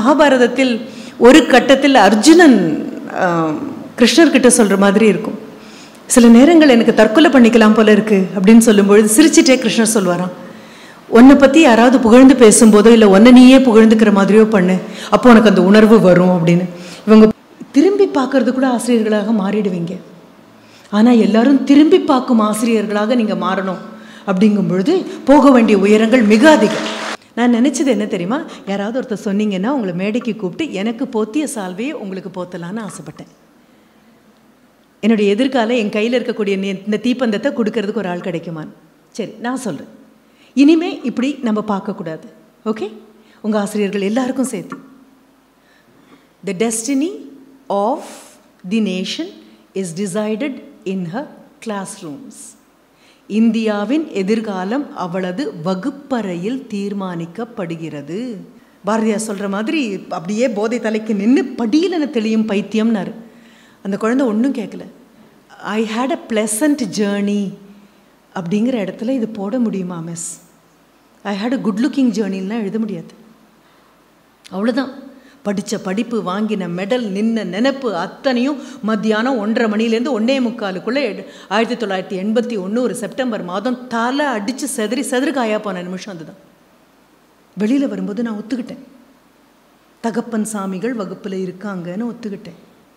மகாபாரதத்தில் ஒரு கட்டத்தில் அர்ஜுனன் ஆஹ், கிருஷ்ணர்கிட்ட சொல்ற மாதிரி இருக்கும் சில நேரங்கள் எனக்கு தற்கொலை பண்ணிக்கலாம் போல இருக்கு அப்படின்னு சொல்லும்பொழுது சிரிச்சிட்டே கிருஷ்ணர் சொல்வாராம் உன்னை பத்தி யாராவது புகழ்ந்து பேசும்போதோ இல்லை உன்னை நீயே புகழ்ந்துக்கிற மாதிரியோ பண்ணு அப்போ உனக்கு அந்த உணர்வு வரும் அப்படின்னு இவங்க திரும்பி பார்க்கறது கூட ஆசிரியர்களாக மாறிடுவீங்க ஆனால் எல்லாரும் திரும்பி பார்க்கும் ஆசிரியர்களாக நீங்கள் மாறணும் அப்படிங்கும் பொழுது போக வேண்டிய உயரங்கள் மிக அதிகம் நான் நினச்சது என்ன தெரியுமா யாராவது ஒருத்தர் சொன்னீங்கன்னா உங்களை மேடைக்கு கூப்பிட்டு எனக்கு போத்திய சால்வையை உங்களுக்கு போத்தலான்னு ஆசைப்பட்டேன் என்னுடைய எதிர்காலம் என் கையில் இருக்கக்கூடிய நி- இந்த தீப்பந்தத்தை கொடுக்கறதுக்கு ஒரு ஆள் கிடைக்குமான்னு சரி நான் சொல்கிறேன் இனிமே இப்படி நம்ம பார்க்கக்கூடாது ஓகே உங்கள் ஆசிரியர்கள் எல்லாருக்கும் சேர்த்து the destiny of the nation is decided in her classrooms இந்தியாவின் எதிர்காலம் அவளது வகுப்பறையில் தீர்மானிக்கப்படுகிறது பாரதியார் சொல்கிற மாதிரி அப்படியே போதை தலைக்கு நின்று படியிலன தெளியும் பைத்தியம்னாரு அந்த குழந்தை ஒன்றும் கேட்கல I had a pleasant journey அப்படிங்கிற இடத்துல இது போட முடியுமா miss I had a good looking ஜேர்னிலாம் எழுத முடியாது அவ்வளோதான் படித்த படிப்பு வாங்கின மெடல் நின்ன நினப்பு அத்தனையும் மத்தியானம் ஒன்றரை மணிலேருந்து ஒன்றே முக்காலுக்குள்ளே ஆயிரத்தி தொள்ளாயிரத்தி எண்பத்தி ஒன்று ஒரு செப்டம்பர் மாதம் தலை அடித்து செதறி செதறுகாயா போன நிமிஷம் அதுதான் வெளியில் வரும்போது நான் ஒத்துக்கிட்டேன் தகப்பன் சாமிகள் வகுப்பில் இருக்காங்கன்னு ஒத்துக்கிட்டேன்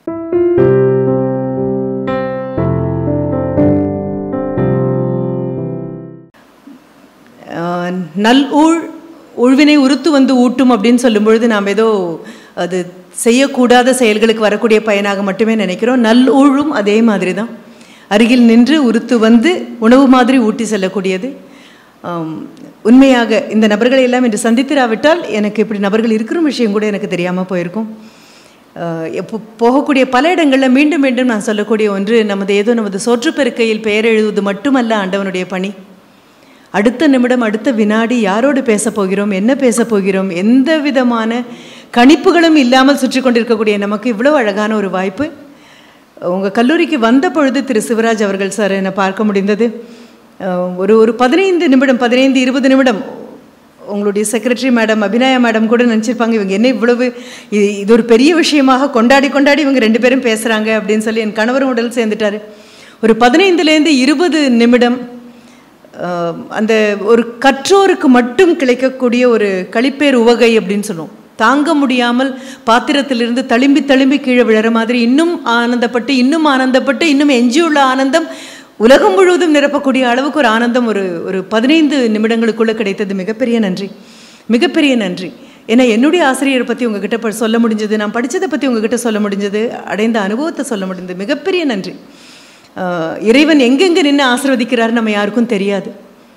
ஆஹ், நல் ஊழ் உழ்வினை உறுத்து வந்து ஊட்டும் அப்படின்னு சொல்லும் பொழுது நாம் ஏதோ அது செய்யக்கூடாத செயல்களுக்கு வரக்கூடிய பயனாக மட்டுமே நினைக்கிறோம் நல் ஊழும் அதே மாதிரி தான் அருகில் நின்று உறுத்து வந்து உணவு மாதிரி ஊட்டி செல்லக்கூடியது ஆம், உண்மையாக இந்த நபர்களை எல்லாம் இன்று சந்தித்திராவிட்டால் எனக்கு இப்படி நபர்கள் இருக்கிற விஷயம் கூட எனக்கு தெரியாமல் போயிருக்கும் ஆஹ், எப்போ போகக்கூடிய பல இடங்களில் மீண்டும் மீண்டும் நான் சொல்லக்கூடிய ஒன்று நமது ஏதோ நமது சோற்றுப்பெருக்கையில் பெயர் எழுதுவது மட்டுமல்ல ஆண்டவனுடைய பணி அடுத்த நிமிடம் அடுத்த வினாடி யாரோடு பேசப் போகிறோம் என்ன பேசப் போகிறோம் எந்த விதமான கணிப்புகளும் இல்லாமல் சுற்றி கொண்டிருக்கக்கூடிய நமக்கு இவ்வளோ அழகான ஒரு வாய்ப்பு உங்கள் கல்லூரிக்கு வந்த பொழுது திரு சிவராஜ் அவர்கள் சார் என்னை பார்க்க முடிந்தது அஹ், ஒரு ஒரு பதினைந்து நிமிடம் பதினைந்து இருபது நிமிடம் உங்களுடைய செக்ரட்டரி மேடம் அபிநயா மேடம் கூட நினச்சிருப்பாங்க இவங்க என்ன இவ்வளவு இது இது ஒரு பெரிய விஷயமாக கொண்டாடி கொண்டாடி இவங்க ரெண்டு பேரும் பேசுகிறாங்க அப்படின்னு சொல்லி என் கணவரும் உடல் சேர்ந்துட்டாரு ஒரு பதினைந்துலேருந்து இருபது நிமிடம் ஆஹ் அந்த ஒரு கற்றோருக்கு மட்டும் கிடைக்கக்கூடிய ஒரு களிப்பேர் உவகை அப்படின்னு சொல்லுவோம் தாங்க முடியாமல் பாத்திரத்திலிருந்து தழும்பி தழும்பி கீழே விழற மாதிரி இன்னும் ஆனந்தப்பட்டு இன்னும் ஆனந்தப்பட்டு இன்னும் எஞ்சியுள்ள ஆனந்தம் உலகம் முழுவதும் நிரப்பக்கூடிய அளவுக்கு ஒரு ஆனந்தம் ஒரு ஒரு பதினைந்து நிமிடங்களுக்குள்ள கிடைத்தது மிகப்பெரிய நன்றி மிகப்பெரிய நன்றி ஏன்னா என்னுடைய ஆசிரியரை பற்றி உங்ககிட்ட ப- சொல்ல முடிஞ்சது நான் படித்ததை பற்றி உங்ககிட்ட சொல்ல முடிஞ்சது அடைந்த அனுபவத்தை சொல்ல முடிஞ்சது மிகப்பெரிய நன்றி ஆஹ் இறைவன் எங்கெங்கே நின்று ஆசீர்வதிக்கிறார் நம்ம யாருக்கும் தெரியாது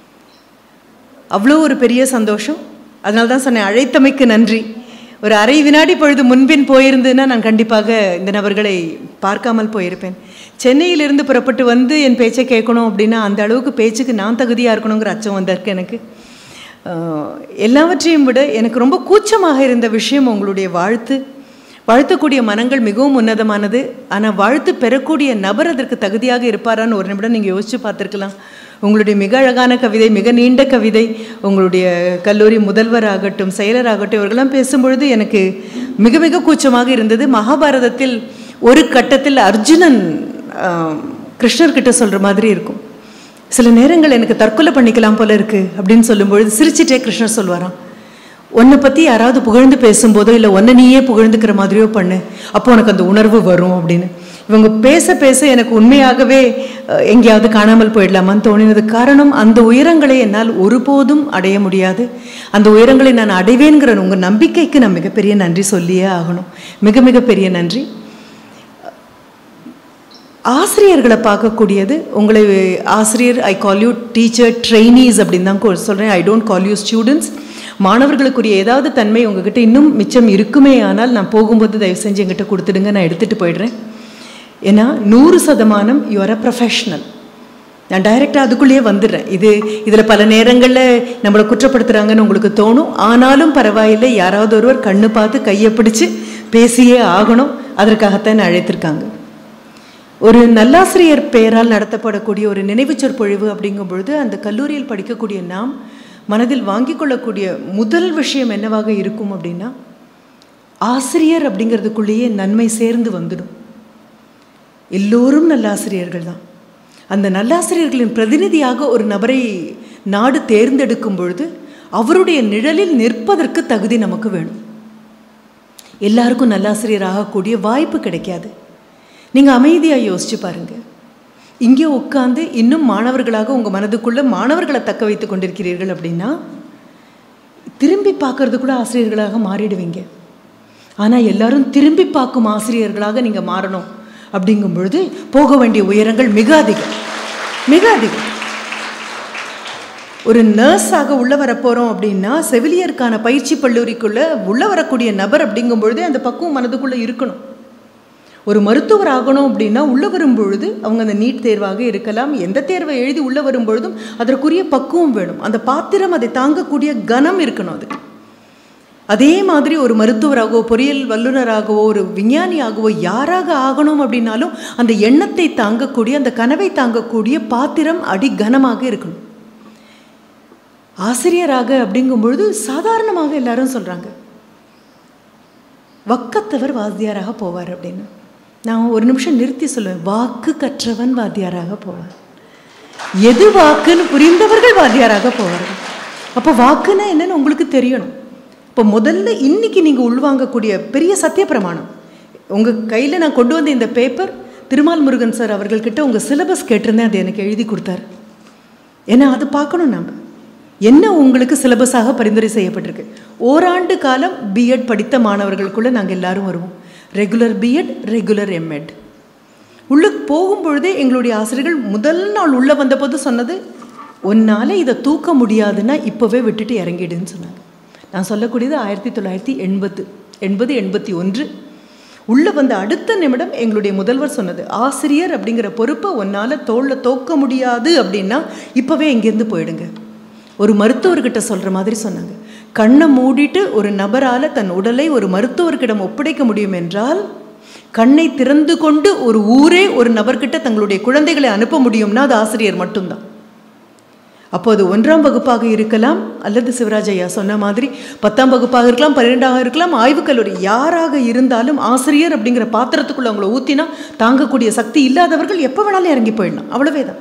அவ்வளோ ஒரு பெரிய சந்தோஷம் அதனால தான் சொன்னேன் அழைத்தமைக்கு நன்றி ஒரு அரை வினாடி பொழுது முன்பின் போயிருந்ததுன்னா நான் கண்டிப்பாக இந்த நபர்களை பார்க்காமல் போயிருப்பேன் சென்னையிலிருந்து புறப்பட்டு வந்து என் பேச்சை கேட்கணும் அப்படின்னா அந்த அளவுக்கு பேச்சுக்கு நான் தகுதியாக இருக்கணுங்கிற அச்சம் வந்திருக்கு எனக்கு ஆஹ் எல்லாவற்றையும் விட எனக்கு ரொம்ப கூச்சமாக இருந்த விஷயம் உங்களுடைய வாழ்த்து வாழ்த்தக்கூடிய மனங்கள் மிகவும் உன்னதமானது ஆனால் வாழ்த்து பெறக்கூடிய நபர் அதற்கு தகுதியாக இருப்பாரான்னு ஒரு நிமிடம் நீங்கள் யோசிச்சு பார்த்துருக்கலாம் உங்களுடைய மிக அழகான கவிதை மிக நீண்ட கவிதை உங்களுடைய கல்லூரி முதல்வராகட்டும் செயலராகட்டும் இவர்களெல்லாம் பேசும்பொழுது எனக்கு மிக மிக கூச்சமாக இருந்தது மகாபாரதத்தில் ஒரு கட்டத்தில் அர்ஜுனன் ஆஹ், கிருஷ்ணர்கிட்ட சொல்கிற மாதிரி இருக்கும் சில நேரங்கள் எனக்கு தற்கொலை பண்ணிக்கலாம் போல இருக்கு அப்படின்னு சொல்லும்பொழுது சிரிச்சிட்டே கிருஷ்ணர் சொல்வாராம் உன்னை பற்றி யாராவது புகழ்ந்து பேசும்போதோ இல்லை உன்னை நீயே புகழ்ந்துக்கிற மாதிரியோ பண்ணு அப்போ உனக்கு அந்த உணர்வு வரும் அப்படின்னு இவங்க பேச பேச எனக்கு உண்மையாகவே அஹ், எங்கேயாவது காணாமல் போயிடலாமான்னு தோணினது காரணம் அந்த உயரங்களை என்னால் ஒருபோதும் அடைய முடியாது அந்த உயரங்களை நான் அடைவேங்கிற உங்கள் நம்பிக்கைக்கு நான் மிகப்பெரிய நன்றி சொல்லியே ஆகணும் மிக மிக பெரிய நன்றி ஆசிரியர்களை பார்க்கக்கூடியது உங்களை ஆசிரியர் I call you teacher trainees அப்படின்னு தான் சொல்கிறேன் I don't call you students மாணவர்களுக்குரிய ஏதாவது தன்மை உங்ககிட்ட இன்னும் மிச்சம் இருக்குமே ஆனால் நான் போகும்போது தயவு செஞ்சு என்கிட்ட கொடுத்துடுங்க நான் எடுத்துகிட்டு போயிடுறேன் ஏன்னா நூறு சதமானம் யூஆர் அ ப்ரொஃபஷ்னல் நான் டைரெக்டாக அதுக்குள்ளேயே வந்துடுறேன் இது இதில் பல நேரங்களில் நம்மளை குற்றப்படுத்துகிறாங்கன்னு உங்களுக்கு தோணும் ஆனாலும் பரவாயில்லை யாராவது ஒருவர் கண்ணு பார்த்து கையை பிடிச்சு பேசியே ஆகணும் அதற்காகத்தான் என்னை அழைத்திருக்காங்க ஒரு நல்லாசிரியர் பெயரால் நடத்தப்படக்கூடிய ஒரு நினைவுச் சொற்பொழிவு அப்படிங்கும் பொழுது அந்த கல்லூரியில் படிக்கக்கூடிய நாம் மனதில் வாங்கிக் கொள்ளக்கூடிய முதல் விஷயம் என்னவாக இருக்கும் அப்படின்னா ஆசிரியர் அப்படிங்கிறதுக்குள்ளேயே நன்மை சேர்ந்து வந்துடும் எல்லோரும் நல்ல ஆசிரியர்கள் தான் அந்த நல்லாசிரியர்களின் பிரதிநிதியாக ஒரு நபரை நாடு தேர்ந்தெடுக்கும் பொழுது அவருடைய நிழலில் நிற்பதற்கு தகுதி நமக்கு வேணும் எல்லாருக்கும் நல்லாசிரியர் ஆகக்கூடிய வாய்ப்பு கிடைக்காது நீங்கள் அமைதியாக யோசிச்சு பாருங்க இங்கே உட்காந்து இன்னும் மாணவர்களாக உங்கள் மனதுக்குள்ள மாணவர்களை தக்க வைத்து கொண்டிருக்கிறீர்கள் அப்படின்னா திரும்பி பார்க்கறது கூட ஆசிரியர்களாக மாறிடுவீங்க ஆனால் எல்லாரும் திரும்பி பார்க்கும் ஆசிரியர்களாக நீங்கள் மாறணும் அப்படிங்கும் பொழுது போக வேண்டிய உயரங்கள் மிக அதிகம் மிக அதிகம் ஒரு நர்ஸாக உள்ளே வரப்போகிறோம் அப்படின்னா செவிலியருக்கான பயிற்சி கல்லூரிக்குள்ளே உள்ளே வரக்கூடிய நபர் அப்படிங்கும் பொழுதே அந்த பக்குவம் மனதுக்குள்ளே இருக்கணும் ஒரு மருத்துவர் ஆகணும் அப்படின்னா உள்ளே வரும் பொழுது அவங்க அந்த நீட் தேர்வாக இருக்கலாம் எந்த தேர்வை எழுதி உள்ளே வரும் பொழுதும் அதற்குரிய பக்குவம் வேணும் அந்த பாத்திரம் அதை தாங்கக்கூடிய கனம் இருக்கணும் அதுக்கு அதே மாதிரி ஒரு மருத்துவராகவோ பொறியியல் வல்லுநராகவோ ஒரு விஞ்ஞானியாகவோ யாராக ஆகணும் அப்படின்னாலும் அந்த எண்ணத்தை தாங்கக்கூடிய அந்த கனவை தாங்கக்கூடிய பாத்திரம் அடி கனமாக இருக்கணும் ஆசிரியராக அப்படிங்கும் பொழுது சாதாரணமாக எல்லாரும் சொல்கிறாங்க வக்கத்தவர் வாத்தியாராக போவார் அப்படின்னு நான் ஒரு நிமிஷம் நிறுத்தி சொல்லுவேன் வாக்கு கற்றவன் வாத்தியாராக போவார் எது வாக்குன்னு புரிந்தவர்கள் வாத்தியாராக போவார்கள் அப்போ வாக்குன்னா என்னன்னு உங்களுக்கு தெரியணும் இப்போ முதல்ல இன்னைக்கு நீங்கள் உள்வாங்கக்கூடிய பெரிய சத்திய பிரமாணம் உங்கள் கையில் நான் கொண்டு வந்த இந்த பேப்பர் திருமால் முருகன் சார் அவர்கள்கிட்ட உங்கள் சிலபஸ் கேட்டிருந்தேன் அது எனக்கு எழுதி கொடுத்தாரு ஏன்னா அது பார்க்கணும் நம்ம என்ன உங்களுக்கு சிலபஸாக பரிந்துரை செய்யப்பட்டிருக்கு ஓராண்டு காலம் பிஎட் படித்த மாணவர்களுக்குள்ளே நாங்கள் எல்லாரும் வருவோம் ரெகுலர் பிஎட் ரெகுலர் எம்எட் உள்ளுக்கு போகும்பொழுதே எங்களுடைய ஆசிரியர்கள் முதல் நாள் உள்ளே வந்தபோது சொன்னது உன்னால் இதை தூக்க முடியாதுன்னா இப்போவே விட்டுட்டு இறங்கிடுன்னு சொன்னாங்க நான் சொல்லக்கூடியது ஆயிரத்தி தொள்ளாயிரத்தி எண்பது எண்பது எண்பத்தி ஒன்று உள்ளே வந்த அடுத்த நிமிடம் எங்களுடைய முதல்வர் சொன்னது ஆசிரியர் அப்படிங்கிற பொறுப்பை உன்னால் தோளில் தோக்க முடியாது அப்படின்னா இப்போவே இங்கேருந்து போயிடுங்க ஒரு மருத்துவர்கிட்ட சொல்கிற மாதிரி சொன்னாங்க கண்ணை மூடிட்டு ஒரு நபரால் தன் உடலை ஒரு மருத்துவர்கிடம் ஒப்படைக்க முடியும் என்றால் கண்ணை திறந்து கொண்டு ஒரு ஊரே ஒரு நபர்கிட்ட தங்களுடைய குழந்தைகளை அனுப்ப முடியும்னா அது ஆசிரியர் மட்டும்தான் அப்போ அது ஒன்றாம் வகுப்பாக இருக்கலாம் அல்லது சிவராஜ் ஐயா சொன்ன மாதிரி பத்தாம் வகுப்பாக இருக்கலாம் பன்னிரெண்டாக இருக்கலாம் ஆய்வுக் கல்லூரி யாராக இருந்தாலும் ஆசிரியர் அப்படிங்கிற பாத்திரத்துக்குள்ள அவங்கள ஊற்றினா தாங்கக்கூடிய சக்தி இல்லாதவர்கள் எப்போ வேணாலும் இறங்கி போயிடலாம் அவ்வளவே தான்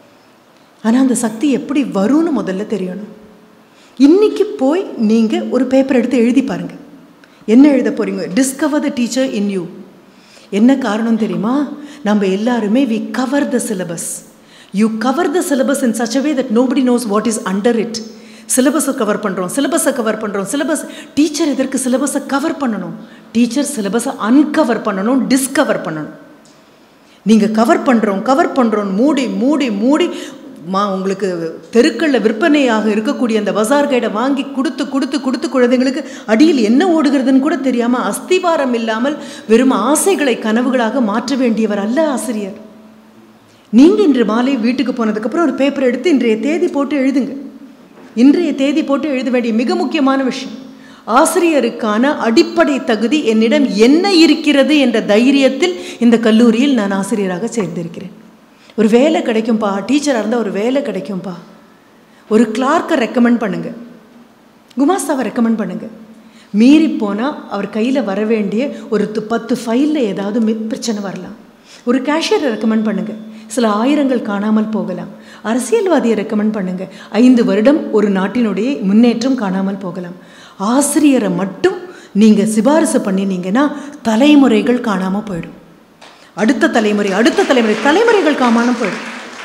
ஆனால் அந்த சக்தி எப்படி வரும்னு முதல்ல தெரியணும் இன்னைக்கு போய் நீங்கள் ஒரு பேப்பர் எடுத்து எழுதி பாருங்க என்ன எழுத போறீங்க discover the teacher in you என்ன காரணம் தெரியுமா நம்ம எல்லாருமே we cover the syllabus you cover the syllabus in such way that nobody knows what is under it சிலபஸை கவர் பண்ணுறோம் சிலபஸை கவர் பண்ணுறோம் சிலபஸ் டீச்சர் எதற்கு சிலபஸை கவர் பண்ணணும் டீச்சர் சிலபஸை அன்கவர் பண்ணணும் டிஸ்கவர் பண்ணணும் நீங்கள் கவர் பண்ணுறோம் கவர் பண்ணுறோம் மூடி மூடி மூடி மா உங்களுக்கு தெருக்களில் விற்பனையாக இருக்கக்கூடிய அந்த பஜார் கைடை வாங்கி கொடுத்து கொடுத்து கொடுத்து குழந்தைங்களுக்கு அடியில் என்ன ஓடுகிறதுன்னு கூட தெரியாமல் அஸ்திவாரம் இல்லாமல் வெறும் ஆசைகளை கனவுகளாக மாற்ற வேண்டியவர் அல்ல ஆசிரியர் நீங்கள் இன்று மாலை வீட்டுக்கு போனதுக்கப்புறம் ஒரு பேப்பர் எடுத்து இன்றைய தேதி போட்டு எழுதுங்க இன்றைய தேதி போட்டு எழுத வேண்டிய மிக முக்கியமான விஷயம் ஆசிரியருக்கான அடிப்படை தகுதி என்னிடம் என்ன இருக்கிறது என்ற தைரியத்தில் இந்த கல்லூரியில் நான் ஆசிரியராக சேர்ந்திருக்கிறேன் ஒரு வேலை கிடைக்கும்பா டீச்சராக இருந்தால் ஒரு வேலை கிடைக்கும்பா ஒரு கிளார்க்கை ரெக்கமெண்ட் பண்ணுங்க குமாஸ்தாவை ரெக்கமெண்ட் பண்ணுங்க மீறி போனால் அவர் கையில் வர வேண்டிய ஒரு து- பத்து ஃபைலில் ஏதாவது மி- பிரச்சனை வரலாம் ஒரு கேஷியரை ரெக்கமெண்ட் பண்ணுங்க சில ஆயிரங்கள் காணாமல் போகலாம் அரசியல்வாதியை ரெக்கமெண்ட் பண்ணுங்க ஐந்து வருடம் ஒரு நாட்டினுடைய முன்னேற்றம் காணாமல் போகலாம் ஆசிரியரை மட்டும் நீங்கள் சிபாரிசு பண்ணினீங்கன்னா தலைமுறைகள் காணாமல் போயிடும் அடுத்த தலைமுறை அடுத்த தலைமுறை தலைமுறைகள் காணாமல் போயிடும்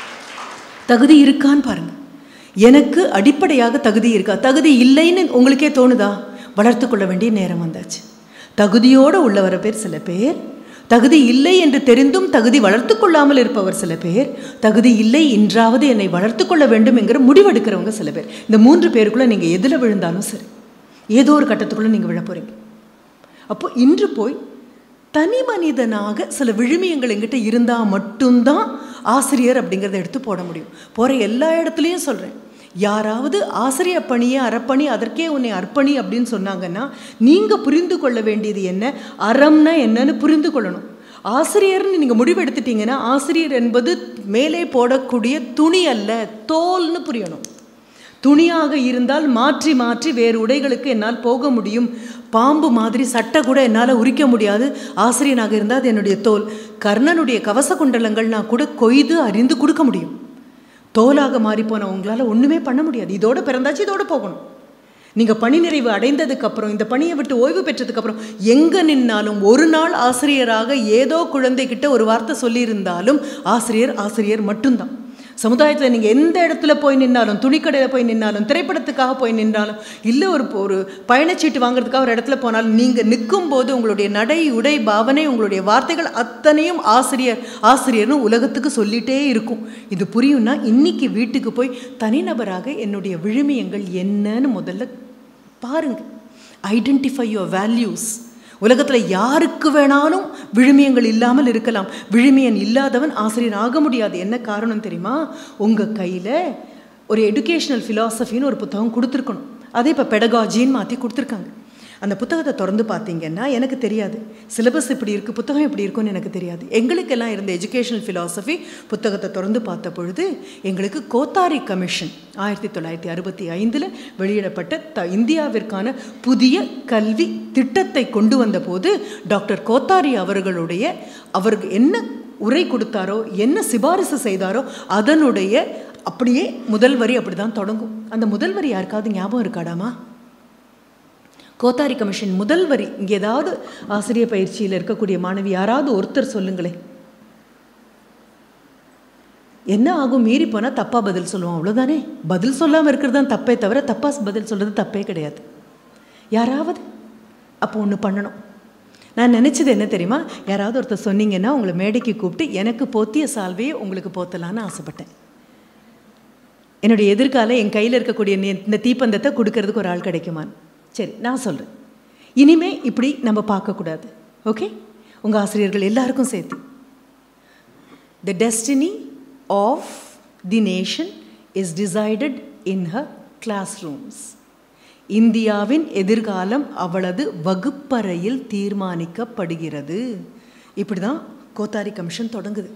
தகுதி இருக்கான்னு பாருங்க எனக்கு அடிப்படையாக தகுதி இருக்கா தகுதி இல்லைன்னு உங்களுக்கே தோணுதா வளர்த்து கொள்ள வேண்டிய நேரம் வந்தாச்சு தகுதியோடு உள்ளவர பேர் சில பேர் தகுதி இல்லை என்று தெரிந்தும் தகுதி வளர்த்து கொள்ளாமல் இருப்பவர் சில பேர் தகுதி இல்லை இன்றாவது என்னை வளர்த்து கொள்ள வேண்டும் என்கிற முடிவெடுக்கிறவங்க சில பேர் இந்த மூன்று பேருக்குள்ள நீங்கள் எதில் விழுந்தாலும் சரி ஏதோ ஒரு கட்டத்துக்குள்ளே நீங்கள் விழ போகிறீங்க அப்போ இன்று போய் தனி மனிதனாக சில விழுமியங்கள் எங்கிட்ட இருந்தால் மட்டும்தான் ஆசிரியர் அப்படிங்கிறத எடுத்து போட முடியும் போகிற எல்லா இடத்துலையும் சொல்கிறேன் யாராவது ஆசிரியர் பணியை அறப்பணி அதற்கே உன்னை அர்ப்பணி அப்படின்னு சொன்னாங்கன்னா நீங்கள் புரிந்து கொள்ள வேண்டியது என்ன அறம்னா என்னன்னு புரிந்து கொள்ளணும் ஆசிரியர்னு நீங்கள் முடிவெடுத்துட்டீங்கன்னா ஆசிரியர் என்பது மேலே போடக்கூடிய துணி அல்ல தோல்னு புரியணும் துணியாக இருந்தால் மாற்றி மாற்றி வேறு உடைகளுக்கு என்னால் போக முடியும் பாம்பு மாதிரி சட்டை கூட என்னால் உரிக்க முடியாது ஆசிரியனாக இருந்தால் அது என்னுடைய தோல் கர்ணனுடைய கவச குண்டலங்கள் நான் கூட கொய்து அறிந்து கொடுக்க முடியும் தோலாக மாறிப்போன உங்களால் ஒன்றுமே பண்ண முடியாது இதோட பிறந்தாச்சு இதோட போகணும் நீங்கள் பணி நிறைவு அடைந்ததுக்கப்புறம் இந்த பணியை விட்டு ஓய்வு பெற்றதுக்கப்புறம் எங்கே நின்னாலும் ஒரு நாள் ஆசிரியராக ஏதோ குழந்தைகிட்ட ஒரு வார்த்தை சொல்லியிருந்தாலும் ஆசிரியர் ஆசிரியர் மட்டும்தான் சமுதாயத்தில் நீங்கள் எந்த இடத்துல போய் நின்னாலும் துணிக்கடையில் போய் நின்னாலும் திரைப்படத்துக்காக போய் நின்றாலும் இல்லை ஒரு ஒரு பயணச்சீட்டு வாங்குறதுக்காக ஒரு இடத்துல போனாலும் நீங்கள் நிற்கும் போது உங்களுடைய நடை உடை பாவனை உங்களுடைய வார்த்தைகள் அத்தனையும் ஆசிரியர் ஆசிரியர்னு உலகத்துக்கு சொல்லிட்டே இருக்கும் இது புரியும்னா இன்னைக்கு வீட்டுக்கு போய் தனிநபராக என்னுடைய விழுமியங்கள் என்னன்னு முதல்ல பாருங்க ஐடென்டிஃபை யுவர் வேல்யூஸ் உலகத்தில் யாருக்கு வேணாலும் விழுமியங்கள் இல்லாமல் இருக்கலாம் விழுமியன் இல்லாதவன் ஆசிரியர் ஆக முடியாது என்ன காரணம் தெரியுமா உங்கள் கையில் ஒரு எஜுகேஷ்னல் ஃபிலாசபின்னு ஒரு புத்தகம் கொடுத்துருக்கணும் அதே இப்போ பெடகாஜின்னு மாற்றி கொடுத்துருக்காங்க அந்த புத்தகத்தை திறந்து பார்த்தீங்கன்னா எனக்கு தெரியாது சிலபஸ் இப்படி இருக்குது புத்தகம் எப்படி இருக்குன்னு எனக்கு தெரியாது எங்களுக்கெல்லாம் இருந்த எஜுகேஷனல் ஃபிலாசபி புத்தகத்தை திறந்து பார்த்த பொழுது எங்களுக்கு கோத்தாரி கமிஷன் ஆயிரத்தி தொள்ளாயிரத்தி அறுபத்தி ஐந்தில் வெளியிடப்பட்ட த இந்தியாவிற்கான புதிய கல்வி திட்டத்தை கொண்டு வந்தபோது டாக்டர் கோத்தாரி அவர்களுடைய அவருக்கு என்ன உரை கொடுத்தாரோ என்ன சிபாரிசு செய்தாரோ அதனுடைய அப்படியே முதல் வரி அப்படி தான் தொடங்கும் அந்த முதல் வரி யாருக்காவது ஞாபகம் இருக்காடாமா கோத்தாரி கமிஷன் முதல் வரி இங்கே ஏதாவது ஆசிரியர் பயிற்சியில் இருக்கக்கூடிய மாணவி யாராவது ஒருத்தர் சொல்லுங்களேன் என்ன ஆகும் மீறி போனால் தப்பாக பதில் சொல்லுவோம் அவ்வளோதானே பதில் சொல்லாமல் இருக்கிறது தான் தப்பே தவிர தப்பாக பதில் சொல்கிறது தப்பே கிடையாது யாராவது அப்போ ஒன்று பண்ணணும் நான் நினச்சது என்ன தெரியுமா யாராவது ஒருத்தர் சொன்னீங்கன்னா உங்களை மேடைக்கு கூப்பிட்டு எனக்கு போத்திய சால்வையை உங்களுக்கு போத்தலான்னு ஆசைப்பட்டேன் என்னுடைய எதிர்காலம் என் கையில் இருக்கக்கூடிய இந்த தீப்பந்தத்தை கொடுக்கறதுக்கு ஒரு ஆள் கிடைக்குமான்னு சரி நான் சொல்கிறேன் இனிமே இப்படி நம்ம பார்க்கக்கூடாது ஓகே உங்கள் ஆசிரியர்கள் எல்லாருக்கும் சேர்த்து the destiny of the nation is decided in her classrooms இந்தியாவின் எதிர்காலம் அவளது வகுப்பறையில் தீர்மானிக்கப்படுகிறது இப்படி தான் கோத்தாரி கமிஷன் தொடங்குது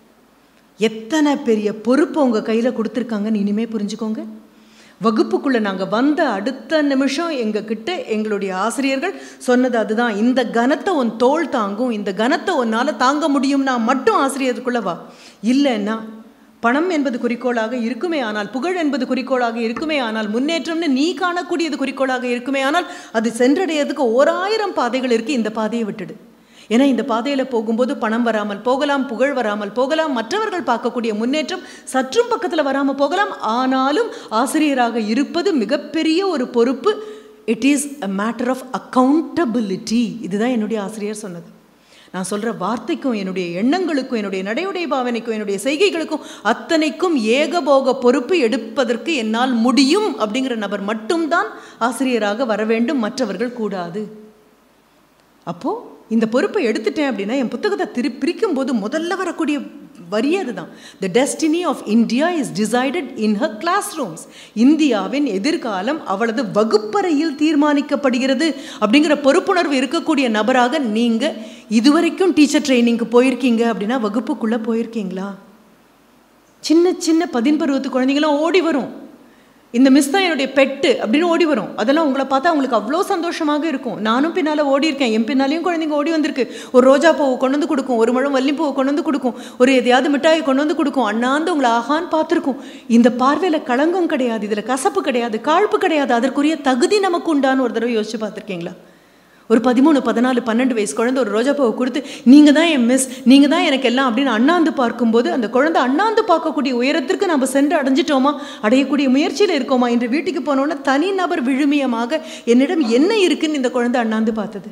எத்தனை பெரிய பொறுப்பு உங்கள் கையில் கொடுத்துருக்காங்கன்னு இனிமே புரிஞ்சுக்கோங்க வகுப்புக்குள்ளே நாங்கள் வந்த அடுத்த நிமிஷம் எங்ககிட்ட எங்களுடைய ஆசிரியர்கள் சொன்னது அதுதான் இந்த கனத்தை உன் தோல் தாங்கும் இந்த கனத்தை உன்னால் தாங்க முடியும்னா மட்டும் ஆசிரியருக்குள்ள வா இல்லைன்னா பணம் என்பது குறிக்கோளாக இருக்குமே ஆனால் புகழ் என்பது குறிக்கோளாக இருக்குமே ஆனால் முன்னேற்றம்னு நீ காணக்கூடியது குறிக்கோளாக இருக்குமே ஆனால் அது சென்றடையறதுக்கு ஓராயிரம் பாதைகள் இருக்குது இந்த பாதையை விட்டுடு ஏன்னா இந்த பாதையில் போகும்போது பணம் வராமல் போகலாம் புகழ் வராமல் போகலாம் மற்றவர்கள் பார்க்கக்கூடிய முன்னேற்றம் சற்றும் பக்கத்தில் வராமல் போகலாம் ஆனாலும் ஆசிரியராக இருப்பது மிகப்பெரிய ஒரு பொறுப்பு it is a matter of accountability இதுதான் என்னுடைய ஆசிரியர் சொன்னது நான் சொல்கிற வார்த்தைக்கும் என்னுடைய எண்ணங்களுக்கும் என்னுடைய நடையுடைய பாவனைக்கும் என்னுடைய செய்கைகளுக்கும் அத்தனைக்கும் ஏகபோக பொறுப்பு எடுப்பதற்கு என்னால் முடியும் அப்படிங்கிற நபர் மட்டும்தான் ஆசிரியராக வர வேண்டும் மற்றவர்கள் கூடாது அப்போது இந்த பொறுப்பை எடுத்துட்டேன் அப்படின்னா என் புத்தகத்தை திரு பிரிக்கும் போது முதல்ல வரக்கூடிய வரி அதுதான் the destiny of India is decided in her classrooms இந்தியாவின் எதிர்காலம் அவளது வகுப்பறையில் தீர்மானிக்கப்படுகிறது அப்படிங்கிற பொறுப்புணர்வு இருக்கக்கூடிய நபராக நீங்கள் இதுவரைக்கும் டீச்சர் ட்ரைனிங்க்கு போயிருக்கீங்க அப்படின்னா வகுப்புக்குள்ளே போயிருக்கீங்களா சின்ன சின்ன பதின்பருவத்து குழந்தைங்களாம் ஓடி வரும் இந்த மிஸ் தான் என்னுடைய பெட்டு அப்படின்னு ஓடி வரும் அதெல்லாம் உங்களை பார்த்தா அவங்களுக்கு அவ்வளோ சந்தோஷமாக இருக்கும் நானும் பின்னால் ஓடி இருக்கேன் என் பின்னாலையும் குழந்தைங்க ஓடி வந்திருக்கு ஒரு ரோஜா பூவை கொண்டு வந்து கொடுக்கும் ஒரு முழம் வள்ளிப்பூவை கொண்டு வந்து கொடுக்கும் ஒரு எதையாவது மிட்டாயை கொண்டு வந்து கொடுக்கும் அண்ணாந்து உங்களை ஆகான்னு பார்த்துருக்கும் இந்த பார்வையில் களங்கம் கிடையாது இதில் கசப்பு கிடையாது காழ்ப்பு கிடையாது அதற்குரிய தகுதி நமக்கு உண்டான்னு ஒரு தடவை யோசிச்சு பார்த்துருக்கீங்களா ஒரு பதிமூணு பதினாலு பன்னெண்டு வயசு குழந்தை ஒரு ரோஜா பூவை கொடுத்து நீங்கள் தான் என் மிஸ் நீங்கள் தான் எனக்கு எல்லாம் அப்படின்னு அண்ணாந்து பார்க்கும்போது அந்த குழந்தை அண்ணாந்து பார்க்கக்கூடிய உயரத்திற்கு நம்ம சென்று அடைஞ்சிட்டோமா அடையக்கூடிய முயற்சியில் இருக்கோமா இன்று வீட்டுக்கு போனோன்னா தனிநபர் விழுமியமாக என்னிடம் என்ன இருக்குன்னு இந்த குழந்தை அண்ணாந்து பார்த்தது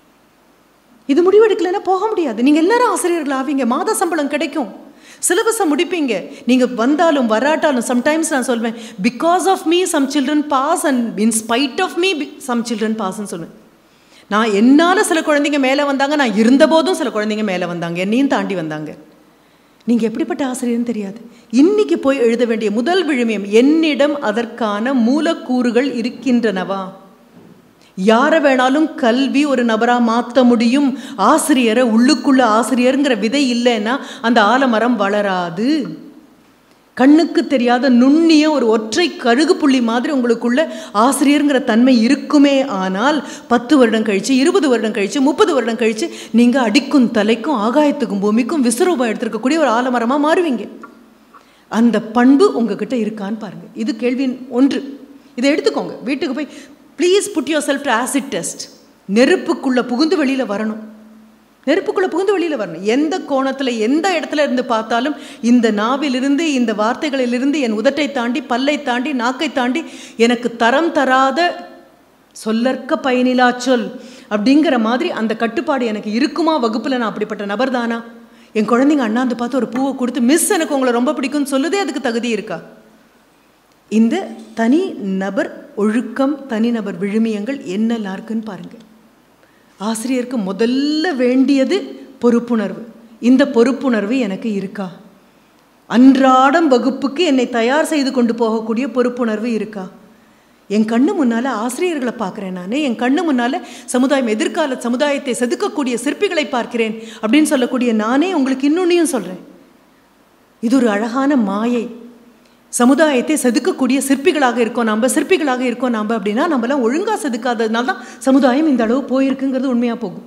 இது முடிவெடுக்கலைன்னா போக முடியாது நீங்கள் எல்லாரும் ஆசிரியர்கள் ஆவீங்க மாத சம்பளம் கிடைக்கும் சிலபஸை முடிப்பீங்க நீங்கள் வந்தாலும் வராட்டாலும் சம்டைம்ஸ் நான் சொல்வேன் because of me some children pass and in spite of me some children பாஸ்ன்னு சொல்லுவேன் நான் என்னால் சில குழந்தைங்க மேலே வந்தாங்க நான் இருந்தபோதும் சில குழந்தைங்க மேலே வந்தாங்க என்னையும் தாண்டி வந்தாங்க நீங்கள் எப்படிப்பட்ட ஆசிரியர்னு தெரியாது இன்னைக்கு போய் எழுத வேண்டிய முதல் விழுமியம் என்னிடம் அதற்கான மூலக்கூறுகள் இருக்கின்றனவா யாரை வேணாலும் கல்வி ஒரு நபராக மாற்ற முடியும் ஆசிரியரை உள்ளுக்குள்ள ஆசிரியருங்கிற விதை இல்லைன்னா அந்த ஆலமரம் வளராது கண்ணுக்கு தெரியாத நுண்ணிய ஒரு ஒற்றை கழுகு புள்ளி மாதிரி உங்களுக்குள்ள ஆசிரியருங்கிற தன்மை இருக்குமே ஆனால் பத்து வருடம் கழிச்சு இருபது வருடம் கழிச்சு முப்பது வருடம் கழிச்சு நீங்கள் அடிக்கும் தலைக்கும் ஆகாயத்துக்கும் பூமிக்கும் விஸ்வரூபம் எடுத்திருக்கக்கூடிய ஒரு ஆலமரமாக மாறுவீங்க அந்த பண்பு உங்ககிட்ட இருக்கான்னு பாருங்க இது கேள்வி ஒன்று இதை எடுத்துக்கோங்க வீட்டுக்கு போய் please put yourself to acid test நெருப்புக்குள்ள புகுந்து வெளியில் வரணும் நெருப்புக்குள்ள புகுந்து வெளியில் வரணும் எந்த கோணத்தில் எந்த இடத்துல இருந்து பார்த்தாலும் இந்த நாவிலிருந்து இந்த வார்த்தைகளிலிருந்து என் உதட்டை தாண்டி பல்லை தாண்டி நாக்கை தாண்டி எனக்கு தரம் தராத சொல்லற்க பயனிலா சொல் அப்படிங்கிற மாதிரி அந்த கட்டுப்பாடு எனக்கு இருக்குமா வகுப்பில் நான் அப்படிப்பட்ட நபர் தானா என் குழந்தைங்க அண்ணாந்து பார்த்து ஒரு பூவை கொடுத்து மிஸ் எனக்கு உங்களை ரொம்ப பிடிக்கும்னு சொல்லுதே அதுக்கு தகுதி இருக்கா இந்த தனி நபர் ஒழுக்கம் தனிநபர் விழுமியங்கள் என்னெல்லாம் இருக்குன்னு பாருங்கள் ஆசிரியருக்கு முதல்ல வேண்டியது பொறுப்புணர்வு இந்த பொறுப்புணர்வு எனக்கு இருக்கா அன்றாடம் வகுப்புக்கு என்னை தயார் செய்து கொண்டு போகக்கூடிய பொறுப்புணர்வு இருக்கா என் கண்ணு முன்னால் ஆசிரியர்களை பார்க்குறேன் நான் என் கண்ணு முன்னால் சமுதாயம் எதிர்கால சமுதாயத்தை செதுக்கக்கூடிய சிற்பிகளை பார்க்கிறேன் அப்படின்னு சொல்லக்கூடிய நானே உங்களுக்கு இன்னொன்னையும் சொல்கிறேன் இது ஒரு அழகான மாயை சமுதாயத்தை செதுக்கக்கூடிய சிற்பிகளாக இருக்கோம் நம்ம சிற்பிகளாக இருக்கோம் நம்ம அப்படின்னா நம்மளாம் ஒழுங்காக செதுக்காததுனால தான் சமுதாயம் இந்த அளவு போயிருக்குங்கிறது உண்மையாக போகும்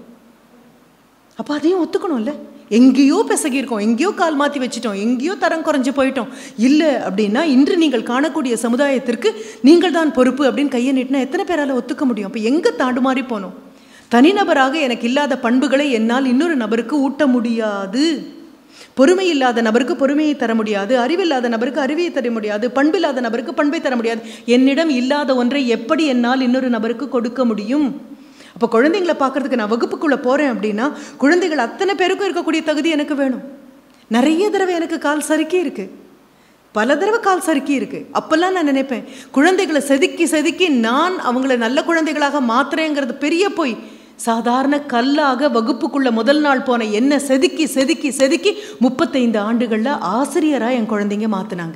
அப்போ அதையும் ஒத்துக்கணும்ல எங்கேயோ பிசகியிருக்கோம் எங்கேயோ கால் மாற்றி வச்சுட்டோம் எங்கேயோ தரம் குறைஞ்சு போயிட்டோம் இல்லை அப்படின்னா இன்று நீங்கள் காணக்கூடிய சமுதாயத்திற்கு நீங்கள் தான் பொறுப்பு அப்படின்னு கையை நீட்டினா எத்தனை பேரால் ஒத்துக்க முடியும் அப்போ எங்கே தாண்டுமாறி போனோம் தனிநபராக எனக்கு இல்லாத பண்புகளை என்னால் இன்னொரு நபருக்கு ஊட்ட முடியாது பொறுமை இல்லாத நபருக்கு பொறுமையை தர முடியாது அறிவில்லாத நபருக்கு அறிவியை தர முடியாது பண்பில்லாத நபருக்கு பண்பை தர முடியாது என்னிடம் இல்லாத ஒன்றை எப்படி என்னால் இன்னொரு நபருக்கு கொடுக்க முடியும் அப்போ குழந்தைங்களை பார்க்கறதுக்கு நான் வகுப்புக்குள்ளே போகிறேன் அப்படின்னா குழந்தைகள் அத்தனை பேருக்கும் இருக்கக்கூடிய தகுதி எனக்கு வேணும் நிறைய தடவை எனக்கு கால் சறுக்கி இருக்கு பல தடவை கால் சறுக்கி இருக்கு அப்போல்லாம் நான் நினைப்பேன் குழந்தைகளை செதுக்கி செதுக்கி நான் அவங்கள நல்ல குழந்தைகளாக மாத்துறேங்கிறது பெரிய போய் சாதாரண கல்லாக வகுப்புக்குள்ள முதல் நாள் போன என்ன செதுக்கி செதுக்கி செதுக்கி முப்பத்தைந்து ஆண்டுகளில் ஆசிரியராக என் குழந்தைங்க மாற்றினாங்க